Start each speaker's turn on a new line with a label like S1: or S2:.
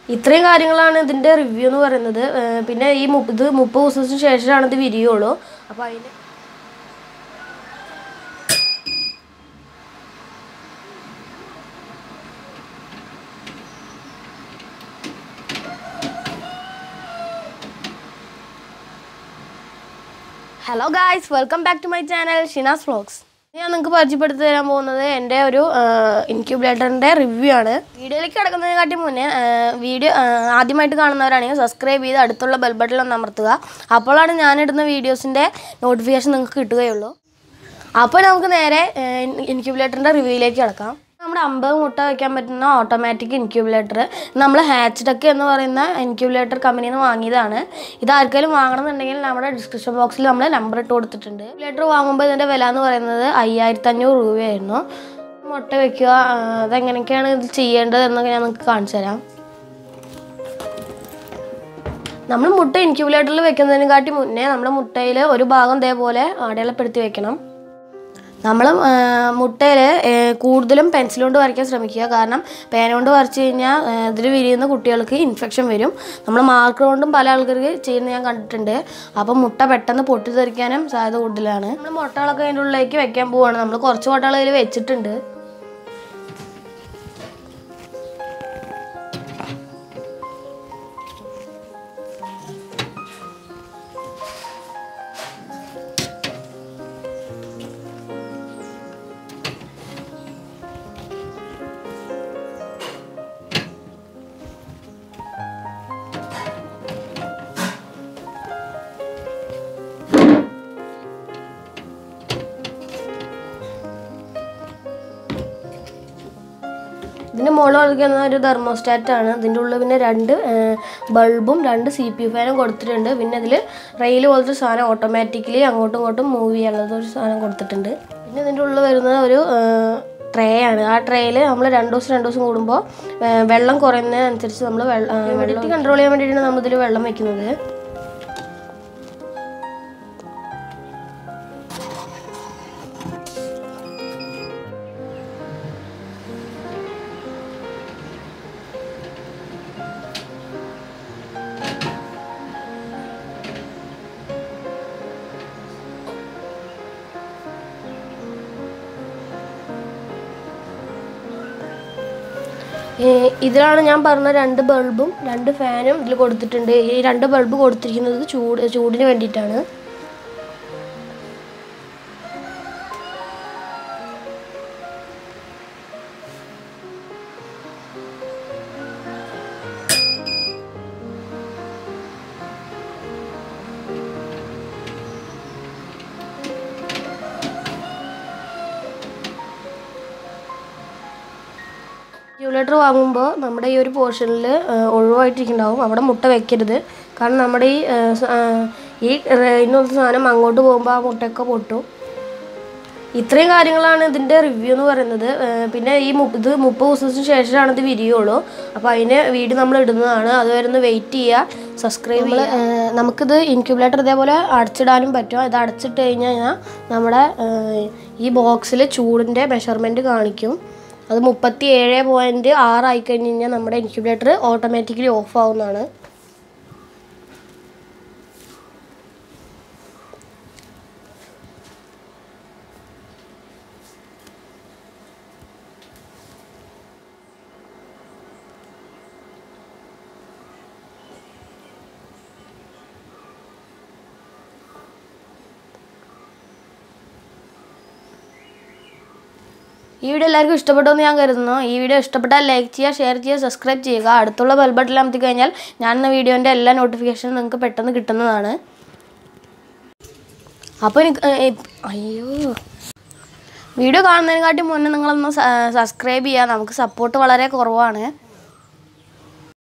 S1: ഇത്രയും കാര്യങ്ങളാണ് ഇതിൻ്റെ റിവ്യൂ എന്ന് പറയുന്നത് ഏഹ് പിന്നെ ഈ മു- ഇത് മുപ്പത് ദിവസത്തിന് ശേഷമാണ് ഇത് വിരിയുള്ളൂ അപ്പോൾ അതിന് hello guys welcome back to my channel Shinas vlogs ഞാൻ നിങ്ങൾക്ക് പരിചയപ്പെടുത്തി തരാൻ പോകുന്നത് എൻ്റെ ഒരു ഇൻക്യൂബേറ്ററിൻ്റെ റിവ്യൂ ആണ് വീഡിയോയിലേക്ക് കിടക്കുന്നതിനെക്കാട്ടി മുന്നേ വീഡിയോ ആദ്യമായിട്ട് കാണുന്നവരാണെങ്കിൽ സബ്സ്ക്രൈബ് ചെയ്ത് അടുത്തുള്ള ബെൽ ബട്ടൺ ഒന്ന് അമർത്തുക അപ്പോഴാണ് ഞാനിടുന്ന വീഡിയോസിൻ്റെ നോട്ടിഫിക്കേഷൻ നിങ്ങൾക്ക് കിട്ടുകയുള്ളൂ അപ്പോൾ നമുക്ക് നേരെ ഇൻക്യൂബിലേറ്ററിൻ്റെ റിവ്യൂയിലേക്ക് കിടക്കാം നമ്മുടെ അമ്പത് മുട്ട വയ്ക്കാൻ പറ്റുന്ന ഓട്ടോമാറ്റിക് ഇൻക്യൂബിലേറ്റർ നമ്മൾ ഹാച്ച്ഡക്ക് എന്ന് പറയുന്ന ഇൻക്യൂബിലേറ്റർ കമ്പനിയിൽ നിന്ന് വാങ്ങിയതാണ് ഇത് ആർക്കെങ്കിലും വാങ്ങണമെന്നുണ്ടെങ്കിൽ നമ്മുടെ ഡിസ്ക്രിപ്ഷൻ ബോക്സിൽ നമ്മൾ നമ്പർ ഇട്ട് കൊടുത്തിട്ടുണ്ട് ഇൻക്യൂബിലേറ്റർ വാങ്ങുമ്പോൾ ഇതിൻ്റെ വില എന്ന് പറയുന്നത് അയ്യായിരത്തി അഞ്ഞൂറ് രൂപയായിരുന്നു മുട്ട വയ്ക്കുക ആ, അതെങ്ങനെയൊക്കെയാണ് ഇത് ചെയ്യേണ്ടത് എന്നൊക്കെ ഞാൻ നിങ്ങൾക്ക് കാണിച്ചു തരാം നമ്മൾ മുട്ട ഇൻക്യൂബിലേറ്ററിൽ വെക്കുന്നതിനെക്കാട്ടി മുന്നേ നമ്മുടെ മുട്ടയിൽ ഒരു ഭാഗം ഇതേപോലെ അടയാളപ്പെടുത്തി വെക്കണം നമ്മൾ മുട്ടയിൽ കൂടുതലും പെൻസിൽ കൊണ്ട് വരയ്ക്കാൻ ശ്രമിക്കുക കാരണം പേന കൊണ്ട് വരച്ച് കഴിഞ്ഞാൽ ഇതിൽ വിരിയുന്ന കുട്ടികൾക്ക് ഇൻഫെക്ഷൻ വരും നമ്മൾ മാർക്കർ കൊണ്ടും പല ആൾക്കാർക്ക് ചെയ്യുന്നത് ഞാൻ കണ്ടിട്ടുണ്ട് അപ്പം മുട്ട പെട്ടെന്ന് പൊട്ടിത്തെറിക്കാനും സാധ്യത കൂടുതലാണ് നമ്മൾ മുട്ടകളൊക്കെ അതിൻ്റെ ഉള്ളിലേക്ക് വെക്കാൻ പോവുകയാണ് നമ്മൾ കുറച്ച് മുട്ടകൾ അതിൽ വെച്ചിട്ടുണ്ട് ഇതിൻ്റെ മുകളിൽ വരയ്ക്കുന്ന ഒരു തെർമോസ്റ്റാറ്റ് ആണ് ഇതിൻ്റെ ഉള്ളിൽ പിന്നെ രണ്ട് ബൾബും രണ്ട് സി പി യു ഫാനും കൊടുത്തിട്ടുണ്ട് പിന്നെ ഇതിൽ റെയിൽ പോലത്തെ ഒരു സാധനം ഓട്ടോമാറ്റിക്കലി അങ്ങോട്ടും ഇങ്ങോട്ടും മൂവ് ചെയ്യാനുള്ളത് ഒരു സാധനം കൊടുത്തിട്ടുണ്ട് പിന്നെ ഇതിൻ്റെ ഉള്ളിൽ വരുന്നത് ഒരു ട്രേ ആണ് ആ ട്രേയിൽ നമ്മൾ രണ്ട് ദിവസം രണ്ട് ദിവസം കൂടുമ്പോൾ വെള്ളം കുറയുന്നതിനനുസരിച്ച് നമ്മൾ വെള്ളം വെള്ളം കൺട്രോൾ ചെയ്യാൻ വേണ്ടിയിട്ടാണ് നമ്മൾ ഇതിൽ വെള്ളം വെക്കുന്നത് ഏഹ് ഇതിലാണ് ഞാൻ പറഞ്ഞ രണ്ട് ബൾബും രണ്ട് ഫാനും ഇതിൽ കൊടുത്തിട്ടുണ്ട് ഈ രണ്ട് ബൾബ് കൊടുത്തിരിക്കുന്നത് ചൂട് ചൂടിന് വേണ്ടിയിട്ടാണ് റെഗുലേറ്റർ വാങ്ങുമ്പോൾ നമ്മുടെ ഈ ഒരു പോർഷനിൽ ഒഴിവായിട്ടിരിക്കുന്നുണ്ടാവും അവിടെ മുട്ട വെക്കരുത് കാരണം നമ്മുടെ ഈ ഏഹ്, സ- ആഹ്, ഈ ഇന്നത്തെ സാധനം അങ്ങോട്ട് പോകുമ്പോൾ ആ മുട്ടയൊക്കെ പൊട്ടും ഇത്രയും കാര്യങ്ങളാണ് ഇതിൻ്റെ റിവ്യൂ എന്ന് പറയുന്നത് ഏഹ്, പിന്നെ ഈ മു- ഇത് മുപ്പത് ദിവസത്തിന് ശേഷമാണ് ഇത് വിരിയുള്ളൂ അപ്പോൾ അതിന് വീഡിയോ നമ്മൾ ഇടുന്നതാണ് അതുവരെ ഒന്ന് വെയിറ്റ് ചെയ്യുക സബ്സ്ക്രൈബ് ചെയ്യുക നമുക്കിത് ഇൻക്യുബിലേറ്റർ ഇതേപോലെ അടച്ചിടാനും പറ്റും ഇത് അടച്ചിട്ട് കഴിഞ്ഞാൽ നമ്മുടെ ഏഹ്, ഈ ബോക്സിൽ ചൂടിൻ്റെ മെഷർമെൻറ്റ് കാണിക്കും അത് മുപ്പത്തി ഏഴ് പോയിൻറ്റ് ആറായി കഴിഞ്ഞ് കഴിഞ്ഞാൽ നമ്മുടെ ഇൻക്യുബേറ്റർ ഓട്ടോമാറ്റിക്കലി ഓഫ് ആവുന്നതാണ് ഈ വീഡിയോ എല്ലാവർക്കും ഇഷ്ടപ്പെട്ടു എന്ന് ഞാൻ കരുതുന്നു ഈ വീഡിയോ ഇഷ്ടപ്പെട്ടാൽ ലൈക്ക് ചെയ്യുക ഷെയർ ചെയ്യുക സബ്സ്ക്രൈബ് ചെയ്യുക അടുത്തുള്ള ബെൽ ബട്ടൺ അമർത്തി കഴിഞ്ഞാൽ ഞാൻ എന്ന വീഡിയോൻ്റെ എല്ലാ നോട്ടിഫിക്കേഷനും നിങ്ങൾക്ക് പെട്ടെന്ന് കിട്ടുന്നതാണ് അപ്പോൾ എനിക്ക് ഏ, ഏ, അയ്യോ വീഡിയോ കാണുന്നതിനെക്കാട്ടി മുന്നേ നിങ്ങളൊന്ന് സബ്സ്ക്രൈബ് ചെയ്യുക നമുക്ക് സപ്പോർട്ട് വളരെ കുറവാണ്